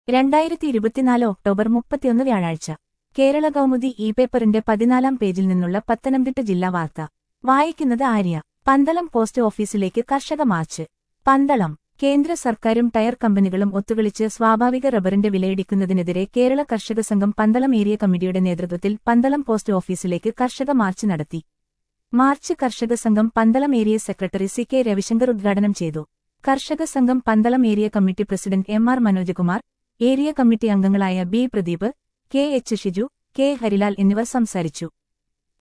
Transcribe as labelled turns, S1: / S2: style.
S1: രണ്ടായിരത്തി ഇരുപത്തിനാല് ഒക്ടോബർ മുപ്പത്തിയൊന്ന് വ്യാഴാഴ്ച കേരള കൗമുദി ഇ പേപ്പറിന്റെ പതിനാലാം പേജിൽ നിന്നുള്ള പത്തനംതിട്ട ജില്ലാ വാർത്ത വായിക്കുന്നത് ആര്യ പന്തളം പോസ്റ്റ് ഓഫീസിലേക്ക് കർഷക മാർച്ച് പന്തളം കേന്ദ്ര സർക്കാരും ടയർ കമ്പനികളും ഒത്തുകളിച്ച് സ്വാഭാവിക റബ്ബറിന്റെ വിലയിടിക്കുന്നതിനെതിരെ കേരള കർഷക സംഘം പന്തളം ഏരിയ കമ്മിറ്റിയുടെ നേതൃത്വത്തിൽ പന്തളം പോസ്റ്റ് ഓഫീസിലേക്ക് കർഷക മാർച്ച് നടത്തി മാർച്ച് കർഷക സംഘം Pandalam area secretary C K Ravishankar ഉദ്ഘാടനം ചെയ്തു കർഷക സംഘം Pandalam area committee president M R Manojakumar area committee അംഗങ്ങളായ B Pradeep K H Shiju K Harilal എന്നിവർ സംസാരിച്ചു